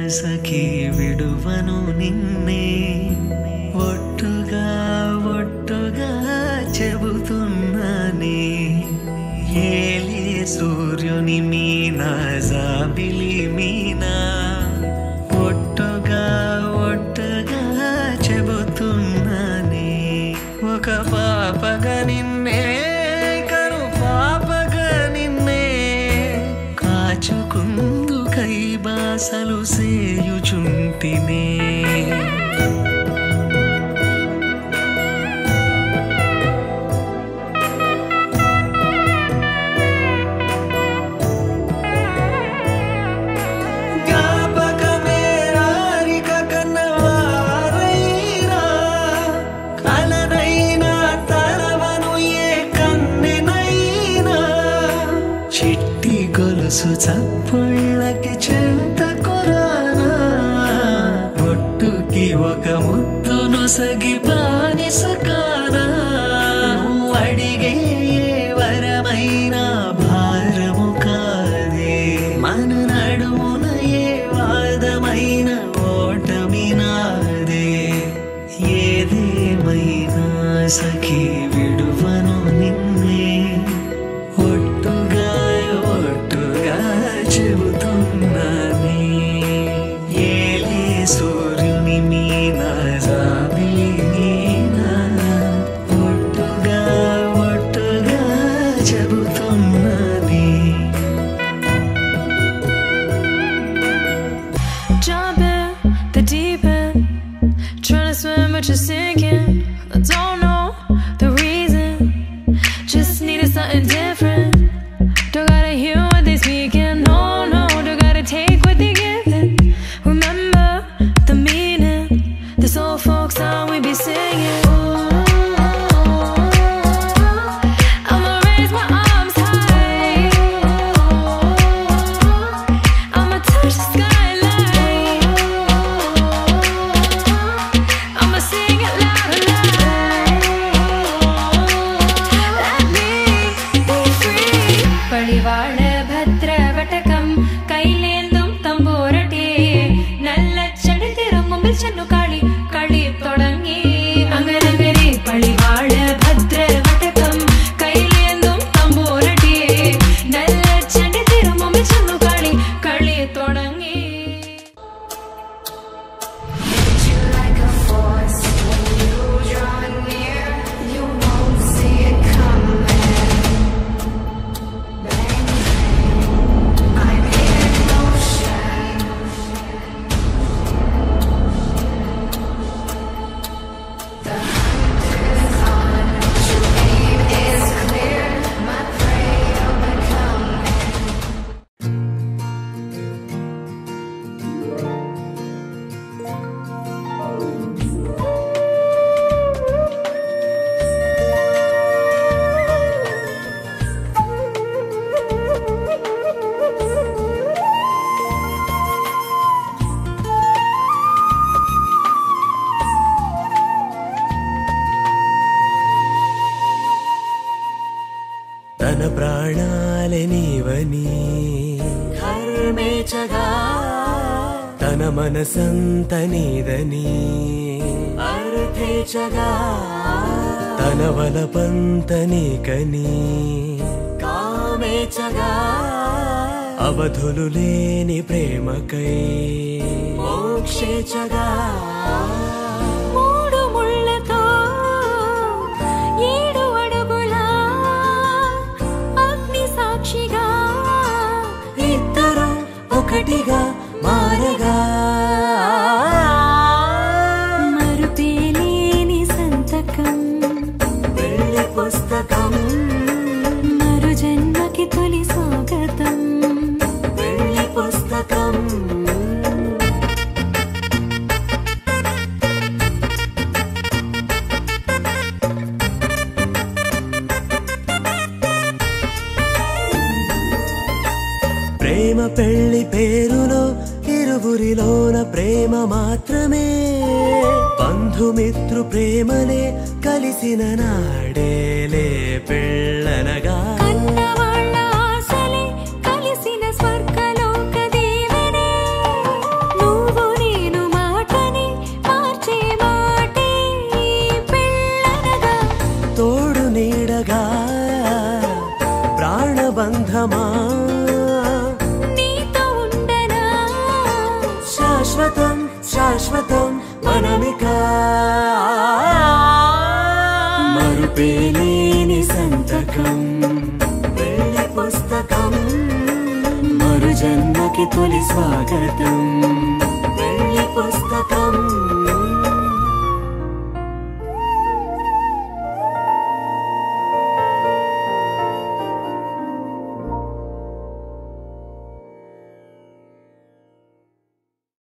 సఖీ విడువను నిన్నే ఒట్టుగా ఒట్టుగా చెబుతున్నానే ఏలే సూర్యుని మీనా జాబిలి మీనా ఒట్టుగా ఒట్టుగా చెబుతున్నానే ఒక పాపగా నిన్నే కను పాపగా నిన్నే కాచుకుందు కై బాసలు సేయుచుంటినే జ్ఞాపకమే రారిక కన్నవారైనా కలనైనా తలవను ఏ కన్నెనైనా చిట్టి గొలుసు చప్పుళ్ళకి చెంత కొరానా ఒట్టుకి ఒక ముద్దును సగి బానిసకానా నువ్వు అడిగే ఏ వరమైనా భారము కాదే మన నడుమున ఏ వాదమైన ఓటమి నాదే ఏదేమైనా సఖీ విడువను నిన్నే ఒట్టుగా ఒట్టుగా చెబుతున్నానే ఏలే సూర్యుని మీనా జాబిలి మీనా ఒట్టుగా ఒట్టుగా చెబుతున్నానే Jump in the deep end, trying to swim but you're sinking. I don't know the reason, just needed something different. Don't gotta hear what they speaking, no, no, don't gotta take what they giving. Remember the meaning, this old folk song we be singing. I'ma raise my arms high. I'ma touch the skyline. I'ma sing it loud and loud. Let me be free. പടിവാള ഭദ്രവടകം കൈലേന്തും തമ്പൂരട്ടെ നല്ല ചടുതിരും മുമ്പിൽ ചെന്നു കളി കളി തുടങ്ങി അങ്ങനങ്ങനെ പടിവാള ഭദ്രവടകം കൈലേന്തും തമ്പൂരട്ടെ നല്ല ചടുതിരും മുമ്പിൽ ചെന്നു കളി കളി തുടങ്ങി you like a force when you draw near. You won't see it coming. Bang, bang. I'm in motion. The hunt is on. Your aim is clear. My prey will become. తన ప్రాణాలే నీవని కర్మేచగా తన మనసంత నీదని అర్థేచగా తన వలపంత నీకని కామేచగా అవధులు లేని ప్రేమకై మోక్షేచగా మూడు ముళ్ళతో ఏడు అడుగుల అగ్ని సాక్షిగా ఇద్దరు ఒకటిగా మారగా మరుపేలేని సంతకం వెళ్ళి పుస్తకం మరు జన్మకి తొలి స్వాగతం వెళ్ళి పుస్తకం ప్రేమ పెళ్లి పేరులో ఇరువురిలోన ప్రేమ మాత్రమే బంధుమిత్రు ప్రేమనే కలిసిన నాడేలే పెళ్ళనగా కన్నవాళ్ళ ఆశలే కలిసిన స్వర్గలోక దీవెనే నూరు శాశ్వతం మనమిక మరుపేలేని సంతకం వెళ్ళి పుస్తకం మరు జన్మకి తొలి స్వాగతం